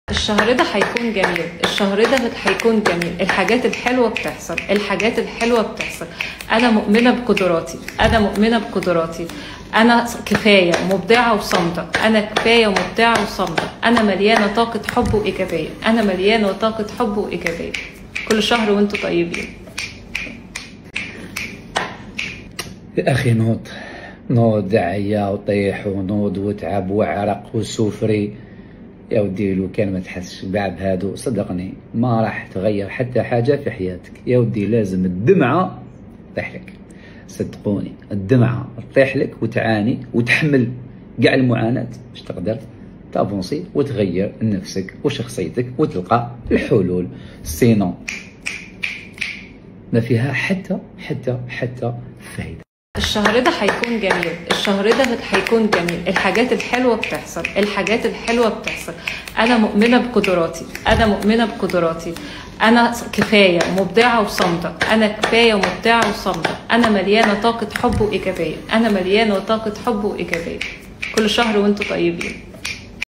الشهر ده هيكون جميل الشهر ده هيكون جميل الحاجات الحلوة بتحصل الحاجات الحلوة بتحصل أنا مؤمنة بقدراتي أنا مؤمنة بقدراتي أنا كفاية مبدعة وصامدة أنا كفاية ومبدعة وصامدة أنا مليانة طاقة حب وإيجابية أنا مليانة طاقة حب وإيجابية كل شهر وانتم طيبين يا أخي نوض نوض دعية وطيح ونوض وتعب وعرق وسفري يا ودي لو كان ما تحسش بعد هادو صدقني ما راح تغير حتى حاجة في حياتك يا ودي لازم الدمعة تطيح لك صدقوني الدمعة تطيح لك وتعاني وتحمل كاع المعاناة باش تقدر تافونسي وتغير نفسك وشخصيتك وتلقى الحلول سينو ما فيها حتى حتى حتى فايدة الشهر ده هيكون جميل الشهر ده هيكون جميل الحاجات الحلوة بتحصل الحاجات الحلوة بتحصل أنا مؤمنة بقدراتي أنا مؤمنة بقدراتي أنا كفاية مبدعة وصامدة أنا كفاية ومبدعة وصامدة أنا مليانة طاقة حب وإيجابية أنا مليانة طاقة حب وإيجابية كل شهر وانتم طيبين